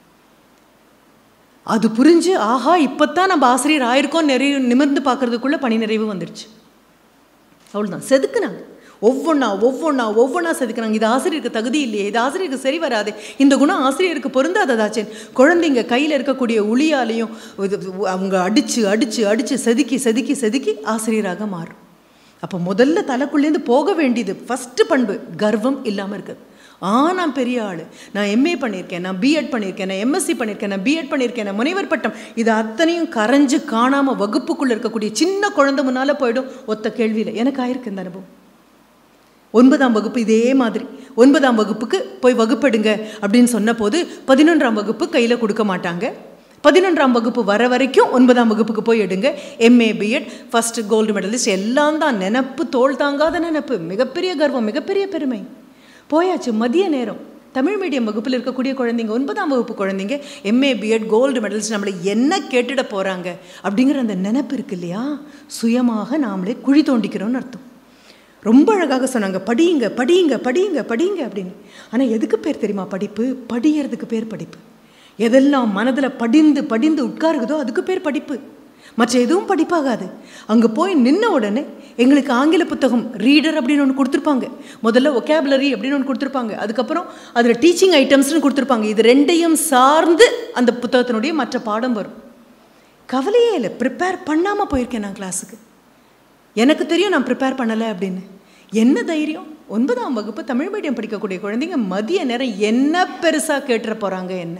அது புரிஞ்சு ஆஹா இப்போத்தான் நம்ம ஆசிரியர் ஆயிருக்கோம் நிறைய நிமிர்ந்து பார்க்கறதுக்குள்ள பணி நிறைவு வந்துடுச்சு அவ்வளோதான் செதுக்குனாங்க ஒவ்வொன்றா ஒவ்வொன்றா ஒவ்வொன்றா செதுக்குனாங்க இது ஆசிரியருக்கு தகுதி இல்லையே இது ஆசிரியருக்கு சரி வராது இந்த குணம் ஆசிரியருக்கு பொருந்தாததாச்சேன் குழந்தைங்க கையில் இருக்கக்கூடிய உளியாலையும் இது அவங்க அடித்து அடித்து அடித்து செதுக்கி செதுக்கி செதுக்கி ஆசிரியராக மாறும் அப்போ முதல்ல தலைக்குள்ளேருந்து போக வேண்டியது ஃபஸ்ட்டு பண்பு கர்வம் இல்லாமல் இருக்குது ஆ நான் பெரிய ஆள் நான் எம்ஏ பண்ணியிருக்கேன் நான் பிஎட் பண்ணியிருக்கேன் நான் எம்எஸ்சி பண்ணியிருக்கேன் நான் பிஎட் பண்ணியிருக்கேன் நான் முனைவர் பட்டம் இது அத்தனையும் கரைஞ்சு காணாமல் வகுப்புக்குள்ளே இருக்கக்கூடிய சின்ன குழந்தை முன்னால் போயிடும் ஒத்த கேள்வியில் எனக்கு ஆயிருக்கு இந்த அனுபவம் ஒன்பதாம் வகுப்பு இதே மாதிரி ஒன்பதாம் வகுப்புக்கு போய் வகுப்பெடுங்க அப்படின்னு சொன்ன போது பதினொன்றாம் வகுப்பு கையில் கொடுக்க மாட்டாங்க பதினொன்றாம் வகுப்பு வர வரைக்கும் ஒன்பதாம் வகுப்புக்கு போய் எடுங்க MA BEd first gold medalist எல்லாம் தான் நினப்பு தோல் தாங்காத நினப்பு மிகப்பெரிய கர்வம் மிகப்பெரிய பெருமை போயாச்சு மதிய நேரம் தமிழ் மீடியம் வகுப்பில் இருக்கக்கூடிய குழந்தைங்க ஒன்பதாம் வகுப்பு குழந்தைங்க எம்ஏ பிஎட் கோல்டு மெடல்ஸ் நம்மளை என்ன கேட்டுட போகிறாங்க அப்படிங்கிற அந்த நினப்பு இருக்கு இல்லையா சுயமாக நாமளே குழி தோண்டிக்கிறோம்னு அர்த்தம் ரொம்ப அழகாக சொன்னாங்க படியுங்க படியுங்க படியுங்க படியுங்க அப்படின்னு ஆனால் எதுக்கு பேர் தெரியுமா படிப்பு படியறதுக்கு பேர் படிப்பு எதெல்லாம் மனதில் படிந்து படிந்து உட்காருக்குதோ அதுக்கு பேர் படிப்பு மற்ற எதுவும் படிப்பாகாது அங்கே போய் நின்ன உடனே எங்களுக்கு ஆங்கில புத்தகம் ரீடர் அப்படின்னு ஒன்று கொடுத்துருப்பாங்க முதல்ல ஒகேபுலரி அப்படின்னு ஒன்று கொடுத்துருப்பாங்க அதுக்கப்புறம் அதில் டீச்சிங் ஐட்டம்ஸ்னு கொடுத்துருப்பாங்க இது ரெண்டையும் சார்ந்து அந்த புத்தகத்தினுடைய மற்ற பாடம் வரும் கவலையே இல்லை ப்ரிப்பேர் பண்ணாமல் போயிருக்கேன் நான் கிளாஸுக்கு எனக்கு தெரியும் நான் ப்ரிப்பேர் பண்ணலை அப்படின்னு என்ன தைரியம் ஒன்பதாம் வகுப்பு தமிழ் மீடியம் படிக்கக்கூடிய குழந்தைங்க மதிய நேரம் என்ன பெருசாக கேட்டுற போகிறாங்க என்ன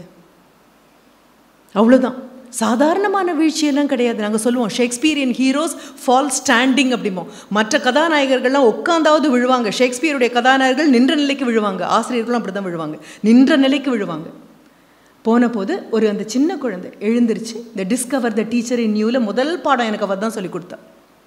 அவ்வளோதான் சாதாரணமான வீழ்ச்சியெல்லாம் கிடையாது நாங்கள் சொல்லுவோம் ஷேக்ஸ்பியரியன் ஹீரோஸ் ஃபால் ஸ்டாண்டிங் அப்படிம்போம் மற்ற கதாநாயகர்கள்லாம் உட்காந்தாவது விழுவாங்க ஷேக்ஸ்பியருடைய கதாநாயகர்கள் நின்ற நிலைக்கு விழுவாங்க ஆசிரியர்களும் அப்படி தான் விழுவாங்க நின்ற நிலைக்கு விழுவாங்க போன போது ஒரு அந்த சின்ன குழந்தை எழுந்திருச்சு இந்த டிஸ்கவர் த டீச்சர் இன் நியூவில் முதல் பாடம் எனக்கு அவர் தான் சொல்லி கொடுத்தா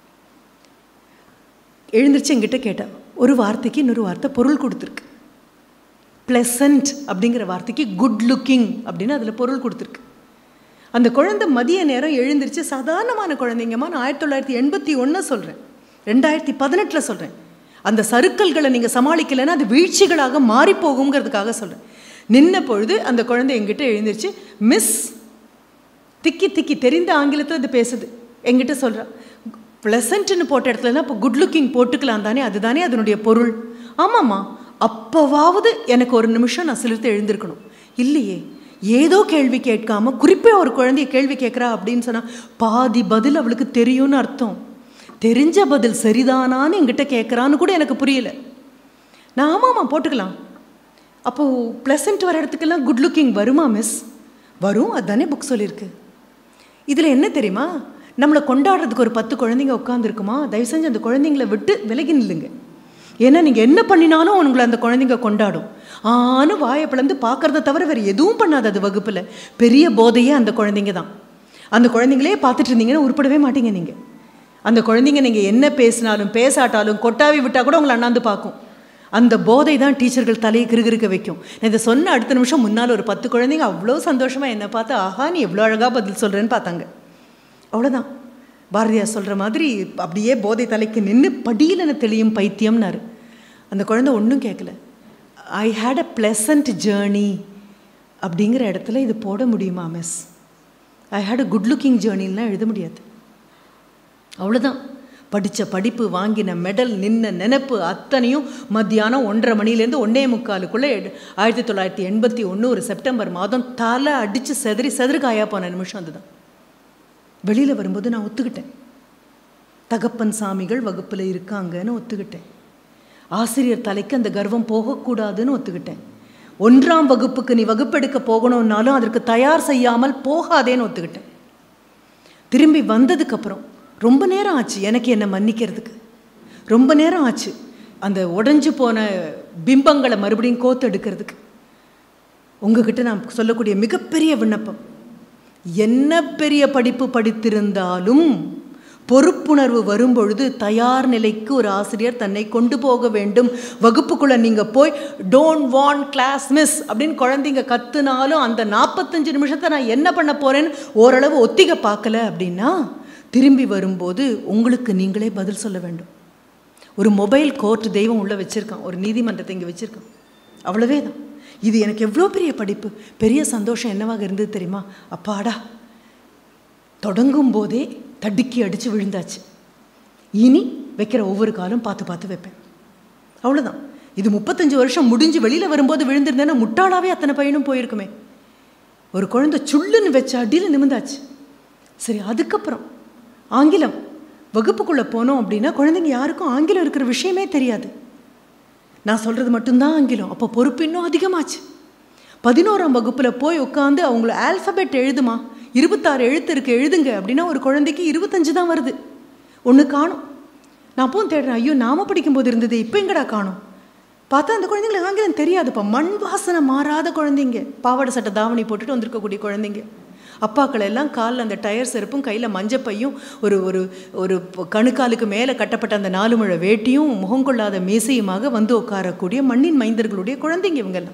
எழுந்திருச்சு என்கிட்ட கேட்டா ஒரு வார்த்தைக்கு இன்னொரு வார்த்தை பொருள் கொடுத்துருக்கு ப்ளசண்ட் அப்படிங்கிற வார்த்தைக்கு குட் லுக்கிங் அப்படின்னு அதில் பொருள் கொடுத்துருக்கு அந்த குழந்தை மதிய நேரம் எழுந்திருச்சு சாதாரணமான குழந்தைங்கம்மா நான் ஆயிரத்தி தொள்ளாயிரத்தி எண்பத்தி ஒன்று சொல்கிறேன் ரெண்டாயிரத்தி பதினெட்டில் சொல்கிறேன் அந்த சருக்கல்களை நீங்கள் சமாளிக்கலைன்னா அது வீழ்ச்சிகளாக மாறி போகுங்கிறதுக்காக சொல்கிறேன் நின்ன பொழுது அந்த குழந்தை எங்கிட்ட எழுந்திருச்சு மிஸ் திக்கி திக்கி தெரிந்த ஆங்கிலத்தில் அது பேசுது எங்கிட்ட சொல்கிறா ப்ளசண்ட்னு போட்ட இடத்துலனா இப்போ குட் லுக்கிங் போட்டுக்கலாம் தானே அதுதானே அதனுடைய பொருள் ஆமாம்மா அப்போவாவது எனக்கு ஒரு நிமிஷம் நான் சிலிர்த்து எழுந்திருக்கணும் இல்லையே ஏதோ கேள்வி கேட்காம குறிப்பே ஒரு குழந்தைய கேள்வி கேட்குறா அப்படின்னு சொன்னா பாதி பதில் அவளுக்கு தெரியும்னு அர்த்தம் தெரிஞ்ச பதில் சரிதானான்னு என்கிட்ட கேட்குறான்னு கூட எனக்கு புரியல நான் ஆமாம்மா போட்டுக்கலாம் அப்போது ப்ளசண்ட் வர இடத்துக்கெல்லாம் குட் லுக்கிங் வருமா மிஸ் வரும் அதுதானே புக் சொல்லியிருக்கு இதில் என்ன தெரியுமா நம்மளை கொண்டாடுறதுக்கு ஒரு பத்து குழந்தைங்க உட்காந்துருக்குமா தயவு செஞ்சு அந்த குழந்தைங்கள விட்டு விலகி நில்லுங்க ஏன்னா நீங்கள் என்ன பண்ணினாலும் உங்களை அந்த குழந்தைங்க கொண்டாடும் ஆனு வாயை பிளந்து பார்க்கறத தவிர வேறு எதுவும் பண்ணாது அது வகுப்பில் பெரிய போதையே அந்த குழந்தைங்க தான் அந்த குழந்தைங்களே பார்த்துட்டு இருந்தீங்கன்னா உருப்படவே மாட்டீங்க நீங்கள் அந்த குழந்தைங்க நீங்கள் என்ன பேசினாலும் பேசாட்டாலும் கொட்டாவி விட்டால் கூட உங்களை அண்ணாந்து பார்க்கும் அந்த போதை தான் டீச்சர்கள் தலையை கிருகிருக்க வைக்கும் நான் இதை சொன்ன அடுத்த நிமிஷம் முன்னால் ஒரு பத்து குழந்தைங்க அவ்வளோ சந்தோஷமாக என்னை பார்த்து ஆஹா நீ எவ்வளோ அழகாக பதில் சொல்கிறேன்னு பார்த்தாங்க அவ்வளோதான் பாரதியார் சொல்கிற மாதிரி அப்படியே போதை தலைக்கு நின்று படியிலன தெளியும் பைத்தியம்னாரு அந்த குழந்தை ஒன்றும் கேட்கல I had a pleasant journey அப்படிங்கிற இடத்துல இது போட முடியுமா miss I had a good looking ஜேர்னிலாம் எழுத முடியாது அவ்வளோதான் படித்த படிப்பு வாங்கின மெடல் நின்ன நினப்பு அத்தனையும் மத்தியானம் ஒன்றரை மணிலேருந்து ஒன்றே முக்காலுக்குள்ளே ஆயிரத்தி தொள்ளாயிரத்தி எண்பத்தி ஒன்று ஒரு செப்டம்பர் மாதம் தலை அடித்து செதறி செதறுகாயா போன நிமிஷம் அதுதான் வெளியில் வரும்போது நான் ஒத்துக்கிட்டேன் தகப்பன் சாமிகள் வகுப்பில் இருக்காங்கன்னு ஒத்துக்கிட்டேன் ஆசிரியர் தலைக்கு அந்த கர்வம் போகக்கூடாதுன்னு ஒத்துக்கிட்டேன் ஒன்றாம் வகுப்புக்கு நீ வகுப்பெடுக்க போகணும்னாலும் அதற்கு தயார் செய்யாமல் போகாதேன்னு ஒத்துக்கிட்டேன் திரும்பி வந்ததுக்கப்புறம் ரொம்ப நேரம் ஆச்சு எனக்கு என்னை மன்னிக்கிறதுக்கு ரொம்ப நேரம் ஆச்சு அந்த உடஞ்சு போன பிம்பங்களை மறுபடியும் கோத்தெடுக்கிறதுக்கு உங்ககிட்ட நான் சொல்லக்கூடிய மிகப்பெரிய விண்ணப்பம் என்ன பெரிய படிப்பு படித்திருந்தாலும் பொறுப்புணர்வு வரும்பொழுது தயார் நிலைக்கு ஒரு ஆசிரியர் தன்னை கொண்டு போக வேண்டும் வகுப்புக்குள்ளே நீங்கள் போய் டோன்ட் வாண்ட் கிளாஸ் மிஸ் அப்படின்னு குழந்தைங்க கத்துனாலும் அந்த நாற்பத்தஞ்சு நிமிஷத்தை நான் என்ன பண்ண போகிறேன்னு ஓரளவு ஒத்திக பார்க்கல அப்படின்னா திரும்பி வரும்போது உங்களுக்கு நீங்களே பதில் சொல்ல வேண்டும் ஒரு மொபைல் கோர்ட் தெய்வம் உள்ளே வச்சுருக்கான் ஒரு நீதிமன்றத்தை இங்கே வச்சுருக்கான் அவ்வளவே தான் இது எனக்கு எவ்வளோ பெரிய படிப்பு பெரிய சந்தோஷம் என்னவாக இருந்தது தெரியுமா அப்பாடா தொடங்கும் போதே தடுக்கி அடித்து விழுந்தாச்சு இனி வைக்கிற ஒவ்வொரு காலம் பார்த்து பார்த்து வைப்பேன் அவ்வளோதான் இது முப்பத்தஞ்சு வருஷம் முடிஞ்சு வெளியில் வரும்போது விழுந்திருந்தேன்னா முட்டாளாவே அத்தனை பையனும் போயிருக்குமே ஒரு குழந்தை சுள்ளுன்னு வச்ச அடியில் நிமிந்தாச்சு சரி அதுக்கப்புறம் ஆங்கிலம் வகுப்புக்குள்ளே போனோம் அப்படின்னா குழந்தைங்க யாருக்கும் ஆங்கிலம் இருக்கிற விஷயமே தெரியாது நான் சொல்கிறது மட்டும்தான் ஆங்கிலம் அப்போ பொறுப்பு இன்னும் அதிகமாச்சு பதினோராம் வகுப்பில் போய் உட்காந்து அவங்கள ஆல்ஃபபெட் எழுதுமா இருபத்தாறு எழுத்து இருக்கு எழுதுங்க அப்படின்னா ஒரு குழந்தைக்கு இருபத்தஞ்சு தான் வருது ஒன்று காணும் நான் அப்பவும் தேடுறேன் ஐயோ நாம படிக்கும்போது இருந்தது இப்போ எங்கடா காணும் பார்த்தா அந்த குழந்தைங்களுக்கு ஆங்கிலம் தெரியாதுப்பா மண் வாசனை மாறாத குழந்தைங்க பாவாடை சட்டை தாவணி போட்டுட்டு வந்திருக்கக்கூடிய குழந்தைங்க அப்பாக்கள் எல்லாம் காலில் அந்த டயர் செருப்பும் கையில் மஞ்சப்பையும் ஒரு ஒரு ஒரு கணுக்காலுக்கு மேலே கட்டப்பட்ட அந்த நாலு முழ வேட்டியும் முகம் கொள்ளாத மீசையுமாக வந்து உட்காரக்கூடிய மண்ணின் மைந்தர்களுடைய குழந்தைங்க இவங்கெல்லாம்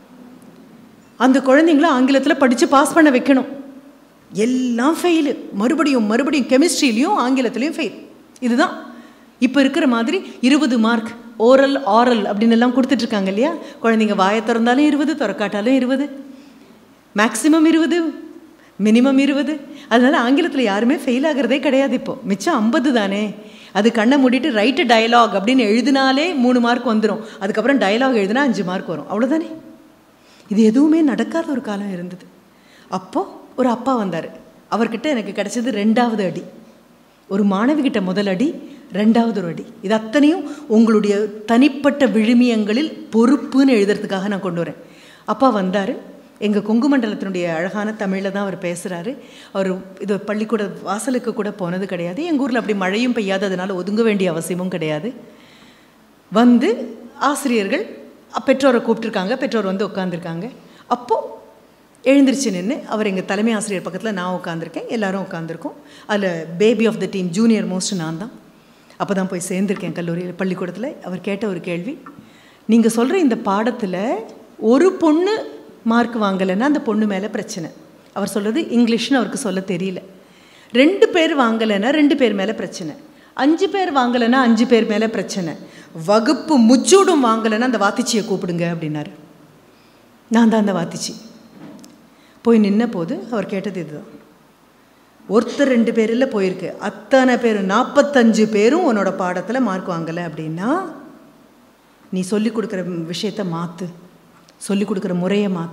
அந்த குழந்தைங்கள ஆங்கிலத்தில் படித்து பாஸ் பண்ண வைக்கணும் எல்லாம் ஃபெயிலு மறுபடியும் மறுபடியும் கெமிஸ்ட்ரிலையும் ஆங்கிலத்துலேயும் ஃபெயில் இதுதான் இப்போ இருக்கிற மாதிரி இருபது மார்க் ஓரல் ஆரல் அப்படின்னு எல்லாம் கொடுத்துட்ருக்காங்க இல்லையா குழந்தைங்க வாயை திறந்தாலும் இருபது திறக்காட்டாலும் இருபது மேக்ஸிமம் இருபது மினிமம் இருபது அதனால் ஆங்கிலத்தில் யாருமே ஃபெயில் ஆகிறதே கிடையாது இப்போது மிச்சம் ஐம்பது தானே அது கண்ணை மூடிட்டு ரைட்டு டயலாக் அப்படின்னு எழுதினாலே மூணு மார்க் வந்துடும் அதுக்கப்புறம் டயலாக் எழுதினா அஞ்சு மார்க் வரும் அவ்வளோதானே இது எதுவுமே நடக்காத ஒரு காலம் இருந்தது அப்போது ஒரு அப்பா வந்தார் அவர்கிட்ட எனக்கு கிடைச்சது ரெண்டாவது அடி ஒரு மாணவிகிட்ட முதல் அடி ரெண்டாவது ஒரு அடி இது அத்தனையும் உங்களுடைய தனிப்பட்ட விழுமியங்களில் பொறுப்புன்னு எழுதுறதுக்காக நான் கொண்டு வரேன் அப்பா வந்தார் எங்கள் கொங்கு மண்டலத்தினுடைய அழகான தமிழில் தான் அவர் பேசுகிறாரு அவர் இது பள்ளிக்கூட வாசலுக்கு கூட போனது கிடையாது எங்கள் ஊரில் அப்படி மழையும் பெய்யாததுனால ஒதுங்க வேண்டிய அவசியமும் கிடையாது வந்து ஆசிரியர்கள் பெற்றோரை கூப்பிட்டுருக்காங்க பெற்றோர் வந்து உட்காந்துருக்காங்க அப்போது எழுந்திருச்சு நின்று அவர் எங்கள் தலைமை ஆசிரியர் பக்கத்தில் நான் உட்காந்துருக்கேன் எல்லாரும் உட்காந்துருக்கோம் அதில் baby of the team junior most நான் தான் அப்போ தான் போய் சேர்ந்துருக்கேன் கல்லூரியில் பள்ளிக்கூடத்தில் அவர் கேட்ட ஒரு கேள்வி நீங்கள் சொல்கிற இந்த பாடத்தில் ஒரு பொண்ணு மார்க் வாங்கலைன்னா அந்த பொண்ணு மேலே பிரச்சனை அவர் சொல்கிறது இங்கிலீஷ்னு அவருக்கு சொல்ல தெரியல ரெண்டு பேர் வாங்கலைன்னா ரெண்டு பேர் மேலே பிரச்சனை அஞ்சு பேர் வாங்கலைன்னா அஞ்சு பேர் மேலே பிரச்சனை வகுப்பு முச்சூடும் வாங்கலைன்னா அந்த வாத்திச்சியை கூப்பிடுங்க அப்படின்னாரு நான் தான் அந்த வாத்திச்சி போய் நின்ன போது அவர் கேட்டது இதுதான் ஒருத்தர் ரெண்டு பேரில் போயிருக்கு அத்தனை பேர் நாற்பத்தஞ்சு பேரும் உன்னோட பாடத்தில் மார்க் வாங்கலை அப்படின்னா நீ சொல்லி கொடுக்குற விஷயத்த மாற்று சொல்லி கொடுக்குற முறையை மாற்று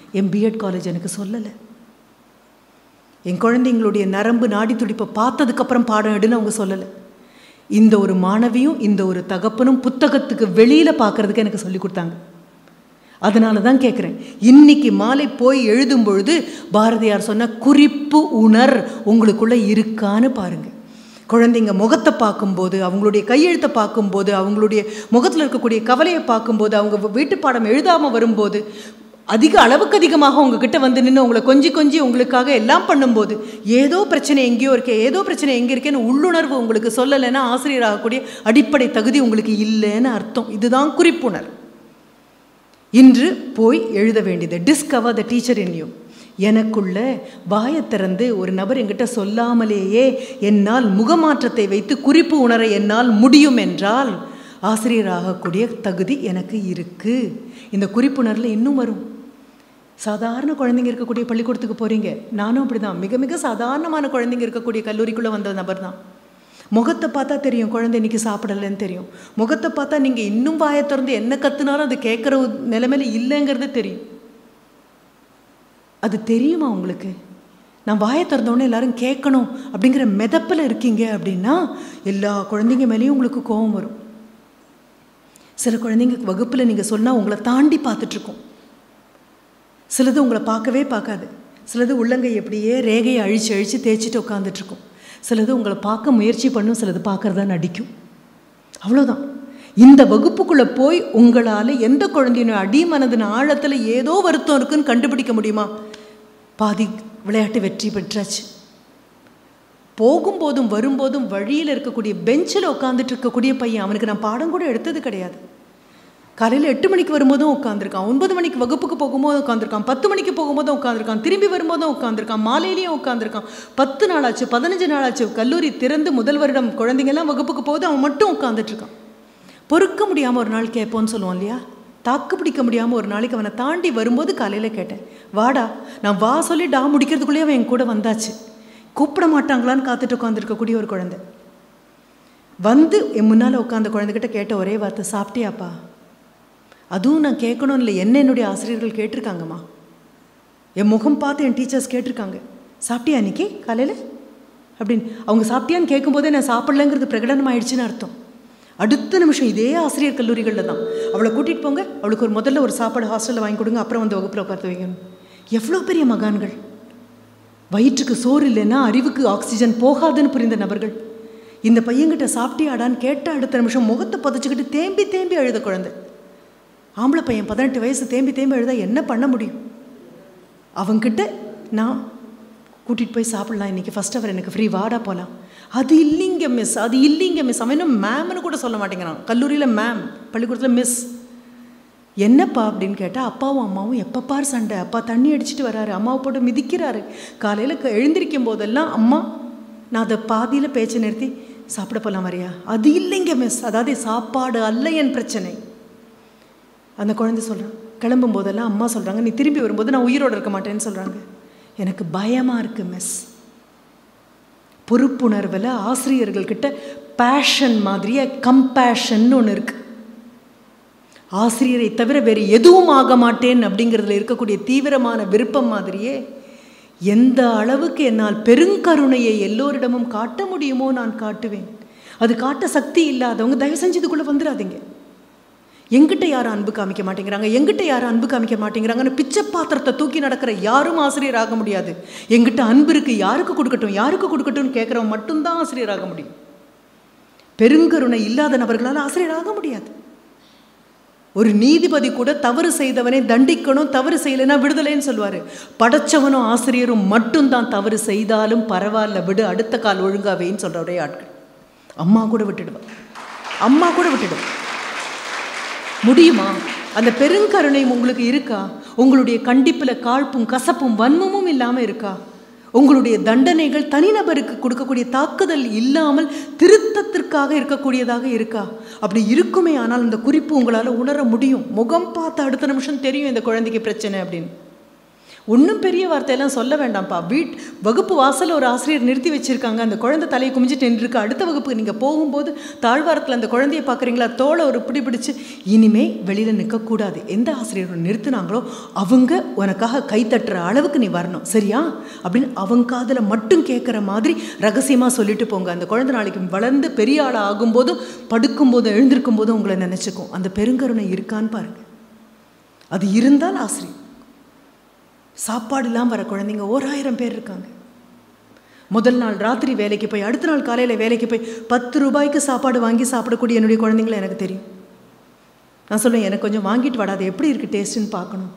என் பிஎட் காலேஜ் எனக்கு சொல்லலை என் குழந்தைங்களுடைய நரம்பு நாடி துடிப்பை பார்த்ததுக்கப்புறம் பாடம் எடுன்னு அவங்க சொல்லலை இந்த ஒரு மாணவியும் இந்த ஒரு தகப்பனும் புத்தகத்துக்கு வெளியில் பார்க்கறதுக்கு எனக்கு சொல்லி கொடுத்தாங்க அதனால தான் கேட்குறேன் இன்னைக்கு மாலை போய் எழுதும் பொழுது பாரதியார் சொன்ன குறிப்பு உணர் உங்களுக்குள்ள இருக்கான்னு பாருங்க குழந்தைங்க முகத்தை பார்க்கும்போது அவங்களுடைய கையெழுத்தை பார்க்கும்போது அவங்களுடைய முகத்தில் இருக்கக்கூடிய கவலையை பார்க்கும்போது அவங்க வீட்டு பாடம் எழுதாமல் வரும்போது அதிக அளவுக்கு அதிகமாக உங்ககிட்ட வந்து நின்று உங்களை கொஞ்சி கொஞ்சி உங்களுக்காக எல்லாம் பண்ணும்போது ஏதோ பிரச்சனை எங்கேயோ இருக்கே ஏதோ பிரச்சனை எங்கே இருக்கேன்னு உள்ளுணர்வு உங்களுக்கு சொல்லலைன்னா ஆசிரியர் ஆகக்கூடிய அடிப்படை தகுதி உங்களுக்கு இல்லைன்னு அர்த்தம் இதுதான் குறிப்புணர் இன்று போய் எழுத வேண்டியது discover the teacher in you எனக்குள்ள வாயை திறந்து ஒரு நபர் என்கிட்ட சொல்லாமலேயே என்னால் முகமாற்றத்தை வைத்து குறிப்பு உணர என்னால் முடியும் என்றால் ஆசிரியர் ஆகக்கூடிய தகுதி எனக்கு இருக்கு இந்த குறிப்புணர்வில் இன்னும் வரும் சாதாரண குழந்தைங்க இருக்கக்கூடிய பள்ளிக்கூடத்துக்கு போகிறீங்க நானும் அப்படி தான் மிக மிக சாதாரணமான குழந்தைங்க இருக்கக்கூடிய கல்லூரிக்குள்ளே வந்த நபர் தான் முகத்தை பார்த்தா தெரியும் குழந்தை இன்னைக்கு சாப்பிடலைன்னு தெரியும் முகத்தை பார்த்தா நீங்கள் இன்னும் வாயை திறந்து என்ன கத்துனாலும் அது கேட்குற நிலைமையில இல்லைங்கிறது தெரியும் அது தெரியுமா உங்களுக்கு நான் வாயை திறந்தோடனே எல்லாரும் கேட்கணும் அப்படிங்கிற மெதப்பில் இருக்கீங்க அப்படின்னா எல்லா குழந்தைங்க மேலேயும் உங்களுக்கு கோபம் வரும் சில குழந்தைங்க வகுப்பில் நீங்கள் சொன்னால் உங்களை தாண்டி பார்த்துட்ருக்கோம் சிலது உங்களை பார்க்கவே பார்க்காது சிலது உள்ளங்கை எப்படியே ரேகையை அழிச்சு அழித்து தேய்ச்சிட்டு உட்காந்துட்ருக்கும் சிலது உங்களை பார்க்க முயற்சி பண்ணும் சிலது பார்க்குறதா நடிக்கும் அவ்வளோதான் இந்த வகுப்புக்குள்ளே போய் உங்களால் எந்த குழந்தையினுடைய அடிமனதின் ஆழத்தில் ஏதோ வருத்தம் இருக்குன்னு கண்டுபிடிக்க முடியுமா பாதி விளையாட்டு வெற்றி பெற்றாச்சு போகும்போதும் வரும்போதும் வழியில் இருக்கக்கூடிய பெஞ்சில் உட்காந்துட்டு இருக்கக்கூடிய பையன் அவனுக்கு நான் பாடம் கூட எடுத்தது கிடையாது காலையில் எட்டு மணிக்கு வரும்போதும் உட்காந்துருக்கான் ஒன்பது மணிக்கு வகுப்புக்கு போகும்போது உட்காந்துருக்கான் பத்து மணிக்கு போகும்போதும் உட்காந்துருக்கான் திரும்பி வரும்போதும் உட்காந்துருக்கான் மாலையிலையும் உட்காந்துருக்கான் பத்து நாளாச்சு பதினஞ்சு நாளாச்சு கல்லூரி திறந்து முதல் வருடம் குழந்தைங்கெல்லாம் வகுப்புக்கு போகுது அவன் மட்டும் உட்காந்துட்டு இருக்கான் பொறுக்க முடியாமல் ஒரு நாள் கேட்போன்னு சொல்லுவான் இல்லையா தாக்கு பிடிக்க முடியாமல் ஒரு நாளைக்கு அவனை தாண்டி வரும்போது காலையில் கேட்டேன் வாடா நான் வா சொல்லி டா முடிக்கிறதுக்குள்ளேயே அவன் என் கூட வந்தாச்சு கூப்பிட மாட்டாங்களான்னு காத்துட்டு உட்காந்துருக்கக்கூடிய ஒரு குழந்தை வந்து என் முன்னால் உட்காந்த குழந்தைகிட்ட கேட்ட ஒரே வார்த்தை சாப்பிட்டியாப்பா அதுவும் நான் கேட்கணும் இல்லை என்ன என்னுடைய ஆசிரியர்கள் கேட்டிருக்காங்கம்மா என் முகம் பார்த்து என் டீச்சர்ஸ் கேட்டிருக்காங்க சாப்பிட்டியா அன்னைக்கு காலையில் அப்படின்னு அவங்க சாப்பிட்டியான்னு கேட்கும்போதே நான் சாப்பிடலங்கிறது பிரகடனமாயிடுச்சுன்னு அர்த்தம் அடுத்த நிமிஷம் இதே ஆசிரியர் கல்லூரிகளில் தான் அவளை கூட்டிகிட்டு போங்க அவளுக்கு ஒரு முதல்ல ஒரு சாப்பாடு ஹாஸ்டலில் வாங்கி கொடுங்க அப்புறம் வந்து வகுப்பில் உட்காந்து வைக்கணும் எவ்வளோ பெரிய மகான்கள் வயிற்றுக்கு சோறு இல்லைன்னா அறிவுக்கு ஆக்சிஜன் போகாதுன்னு புரிந்த நபர்கள் இந்த பையன்கிட்ட சாப்பிட்டியாடான்னு கேட்ட அடுத்த நிமிஷம் முகத்தை புதைச்சிக்கிட்டு தேம்பி தேம்பி அழுத குழந்தை ஆம்பளை பையன் பதினெட்டு வயசு தேம்பி தேம்பி எழுத என்ன பண்ண முடியும் அவங்கிட்ட நான் கூட்டிகிட்டு போய் சாப்பிட்லாம் இன்றைக்கி ஃபஸ்ட் அவர் எனக்கு ஃப்ரீ வாடா போகலாம் அது இல்லைங்க மிஸ் அது இல்லைங்க மிஸ் அவன் இன்னும் மேம்னு கூட சொல்ல மாட்டேங்கிறான் கல்லூரியில் மேம் பள்ளிக்கூடத்தில் மிஸ் என்னப்பா அப்படின்னு கேட்டால் அப்பாவும் அம்மாவும் எப்போ பார் சண்டை அப்பா தண்ணி அடிச்சிட்டு வராரு அம்மாவை போட்டு மிதிக்கிறாரு காலையில் எழுந்திருக்கும் போதெல்லாம் அம்மா நான் அதை பாதியில் பேச்சை நிறுத்தி சாப்பிட போகலாம் வரையா அது இல்லைங்க மிஸ் அதாவது சாப்பாடு அல்ல என் பிரச்சனை அந்த குழந்தை சொல்கிறான் கிளம்பும் போதெல்லாம் அம்மா சொல்கிறாங்க நீ திரும்பி வரும்போது நான் உயிரோடு இருக்க மாட்டேன்னு சொல்கிறாங்க எனக்கு பயமாக இருக்குது மிஸ் பொறுப்புணர்வில் ஆசிரியர்கள்கிட்ட பேஷன் மாதிரியே கம்பேஷன் ஒன்று இருக்குது ஆசிரியரை தவிர வேறு எதுவும் ஆக மாட்டேன் அப்படிங்கிறதுல இருக்கக்கூடிய தீவிரமான விருப்பம் மாதிரியே எந்த அளவுக்கு என்னால் பெருங்கருணையை எல்லோரிடமும் காட்ட முடியுமோ நான் காட்டுவேன் அது காட்ட சக்தி இல்லாதவங்க தயவு செஞ்சு இதுக்குள்ளே வந்துடாதீங்க எங்கிட்ட யாரும் அன்பு காமிக்க மாட்டேங்கிறாங்க எங்கிட்ட யாரும் அன்பு காமிக்க மாட்டேங்கிறாங்கன்னு பிச்சை பாத்திரத்தை தூக்கி நடக்கிற யாரும் ஆசிரியர் ஆக முடியாது எங்கிட்ட அன்பு இருக்கு யாருக்கு கொடுக்கட்டும் யாருக்கு கொடுக்கட்டும்னு கேட்குறவன் மட்டும்தான் ஆசிரியர் ஆக முடியும் பெருங்கருணை இல்லாத நபர்களால் ஆசிரியர் ஆக முடியாது ஒரு நீதிபதி கூட தவறு செய்தவனை தண்டிக்கணும் தவறு செய்யலைன்னா விடுதலைன்னு சொல்லுவார் படைச்சவனும் ஆசிரியரும் மட்டும்தான் தவறு செய்தாலும் பரவாயில்ல விடு அடுத்த கால் ஒழுங்காவேன்னு சொல்கிற ஒரே ஆட்கள் அம்மா கூட விட்டுடுவான் அம்மா கூட விட்டுடுவான் முடியுமா அந்த பெருங்கருணை உங்களுக்கு இருக்கா உங்களுடைய கண்டிப்பில் காழ்ப்பும் கசப்பும் வன்மமும் இல்லாமல் இருக்கா உங்களுடைய தண்டனைகள் தனிநபருக்கு கொடுக்கக்கூடிய தாக்குதல் இல்லாமல் திருத்தத்திற்காக இருக்கக்கூடியதாக இருக்கா அப்படி இருக்குமே ஆனால் இந்த குறிப்பு உங்களால் உணர முடியும் முகம் பார்த்த அடுத்த நிமிஷம் தெரியும் இந்த குழந்தைக்கு பிரச்சனை அப்படின்னு ஒன்றும் பெரிய வார்த்தையெல்லாம் சொல்ல வேண்டாம்ப்பா வீட் வகுப்பு வாசல்ல ஒரு ஆசிரியர் நிறுத்தி வச்சிருக்காங்க அந்த குழந்தை தலையை குமிஞ்சிட்டு நின்றுருக்கு அடுத்த வகுப்புக்கு நீங்கள் போகும்போது தாழ்வாரத்தில் அந்த குழந்தைய பார்க்குறீங்களா தோலை ஒரு பிடி பிடிச்சு இனிமே வெளியில் நிற்கக்கூடாது எந்த ஆசிரியர் நிறுத்துனாங்களோ அவங்க உனக்காக கை தட்டுற அளவுக்கு நீ வரணும் சரியா அப்படின்னு அவங்க காதில் மட்டும் கேட்குற மாதிரி ரகசியமாக சொல்லிட்டு போங்க அந்த குழந்தை நாளைக்கு வளர்ந்து பெரிய ஆள் ஆகும்போதும் படுக்கும்போதும் எழுந்திருக்கும் போதும் உங்களை நினச்சிக்கும் அந்த பெருங்கருணை இருக்கான்னு பாருங்க அது இருந்தால் ஆசிரியர் சாப்பாடு இல்லாமல் வர குழந்தைங்க ஓராயிரம் பேர் இருக்காங்க முதல் நாள் ராத்திரி வேலைக்கு போய் அடுத்த நாள் காலையில் வேலைக்கு போய் பத்து ரூபாய்க்கு சாப்பாடு வாங்கி சாப்பிடக்கூடிய என்னுடைய குழந்தைங்களை எனக்கு தெரியும் நான் சொல்லுவேன் எனக்கு கொஞ்சம் வாங்கிட்டு வாடா அது எப்படி இருக்குது டேஸ்ட்டுன்னு பார்க்கணும்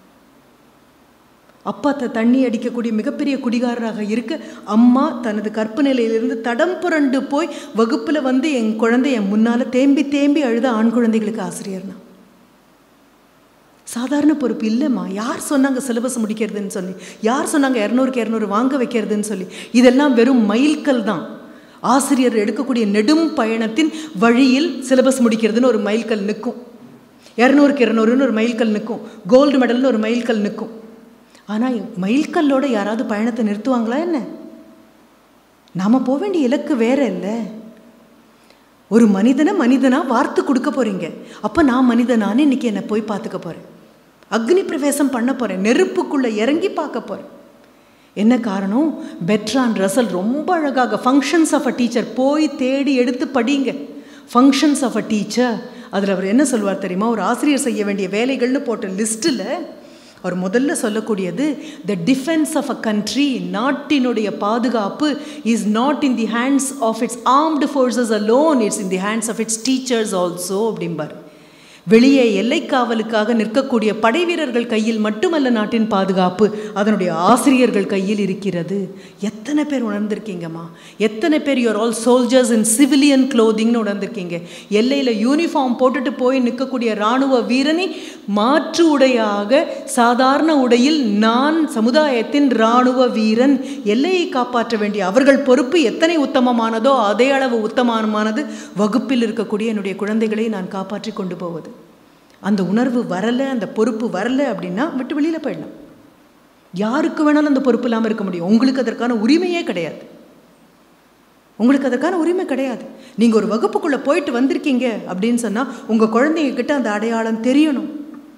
அப்பா த தண்ணி அடிக்கக்கூடிய மிகப்பெரிய குடிகாரராக இருக்க அம்மா தனது கற்பனையிலிருந்து தடம் புரண்டு போய் வகுப்பில் வந்து என் குழந்தை என் முன்னால் தேம்பி தேம்பி அழுத ஆண் குழந்தைகளுக்கு ஆசிரியர் நான் சாதாரண பொறுப்பு இல்லைம்மா யார் சொன்னாங்க சிலபஸ் முடிக்கிறதுன்னு சொல்லி யார் சொன்னாங்க இரநூறுக்கு இரநூறு வாங்க வைக்கிறதுன்னு சொல்லி இதெல்லாம் வெறும் மைல்கல் தான் ஆசிரியர் எடுக்கக்கூடிய நெடும் பயணத்தின் வழியில் சிலபஸ் முடிக்கிறதுன்னு ஒரு மைல்கல் நிற்கும் இரநூறுக்கு இரநூறுன்னு ஒரு மைல்கல் நிற்கும் கோல்டு மெடல்னு ஒரு மைல்கல் நிற்கும் ஆனால் மைல்கல்லோட யாராவது பயணத்தை நிறுத்துவாங்களா என்ன நாம் போக வேண்டிய இலக்கு வேற இல்லை ஒரு மனிதனை மனிதனா வார்த்து கொடுக்க போறீங்க அப்போ நான் மனிதனான்னு இன்னைக்கு என்னை போய் பார்த்துக்க போறேன் அக்னி பிரவேசம் பண்ண போறேன் நெருப்புக்குள்ள இறங்கி பார்க்க போறேன் என்ன காரணம் பெட்ரான் ரசல் ரொம்ப அழகாக ஃபங்க்ஷன்ஸ் ஆஃப் அ டீச்சர் போய் தேடி எடுத்து படிங்க ஃபங்க்ஷன்ஸ் ஆஃப் அ டீச்சர் அதில் அவர் என்ன சொல்லுவார் தெரியுமா ஒரு ஆசிரியர் செய்ய வேண்டிய வேலைகள்னு போட்ட லிஸ்ட்டில் அவர் முதல்ல சொல்லக்கூடியது the defence of a country நாட்டினுடைய பாதுகாப்பு is not in the hands of its armed forces alone it's in the hands of its teachers also அப்படிம்பார் வெளியே எல்லைக்காவலுக்காக நிற்கக்கூடிய படை வீரர்கள் கையில் மட்டுமல்ல நாட்டின் பாதுகாப்பு அதனுடைய ஆசிரியர்கள் கையில் இருக்கிறது எத்தனை பேர் உணர்ந்திருக்கீங்கம்மா எத்தனை பேர் you're all soldiers in civilian க்ளோதிங்னு உணர்ந்திருக்கீங்க எல்லையில் யூனிஃபார்ம் போட்டுட்டு போய் நிற்கக்கூடிய இராணுவ வீரனை மாற்று உடையாக சாதாரண உடையில் நான் சமுதாயத்தின் இராணுவ வீரன் எல்லையை காப்பாற்ற வேண்டிய அவர்கள் பொறுப்பு எத்தனை உத்தமமானதோ அதே அளவு உத்தமமானது வகுப்பில் இருக்கக்கூடிய என்னுடைய குழந்தைகளை நான் காப்பாற்றி கொண்டு போவது அந்த உணர்வு வரலை அந்த பொறுப்பு வரலை அப்படின்னா விட்டு வெளியில் போயிடலாம் யாருக்கு வேணாலும் அந்த பொறுப்பு இல்லாமல் இருக்க முடியும் உங்களுக்கு அதற்கான உரிமையே கிடையாது உங்களுக்கு அதற்கான உரிமை கிடையாது நீங்கள் ஒரு வகுப்புக்குள்ளே போயிட்டு வந்திருக்கீங்க அப்படின்னு சொன்னால் உங்கள் குழந்தைங்க கிட்ட அந்த அடையாளம் தெரியணும்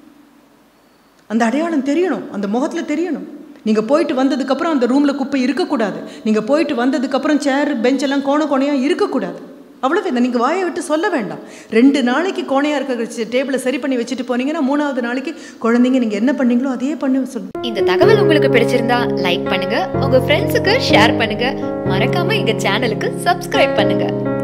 அந்த அடையாளம் தெரியணும் அந்த முகத்தில் தெரியணும் நீங்கள் போயிட்டு வந்ததுக்கப்புறம் அந்த ரூமில் குப்பை இருக்கக்கூடாது நீங்கள் போயிட்டு வந்ததுக்கப்புறம் சேர் பெஞ்ச் எல்லாம் கோண கோணையாக இருக்கக்கூடாது அவ்வளோதான் நீங்கள் வாயை விட்டு சொல்ல வேண்டாம் ரெண்டு நாளைக்கு கோணையாக இருக்க டேபிளை சரி பண்ணி வச்சுட்டு போனீங்கன்னா மூணாவது நாளைக்கு குழந்தைங்க நீங்கள் என்ன பண்ணீங்களோ அதையே பண்ணி சொல்லுங்கள் இந்த தகவல் உங்களுக்கு பிடிச்சிருந்தா லைக் பண்ணுங்க உங்க ஃப்ரெண்ட்ஸுக்கு ஷேர் பண்ணுங்க மறக்காம எங்க சேனலுக்கு சப்ஸ்கிரைப் பண்ணுங்க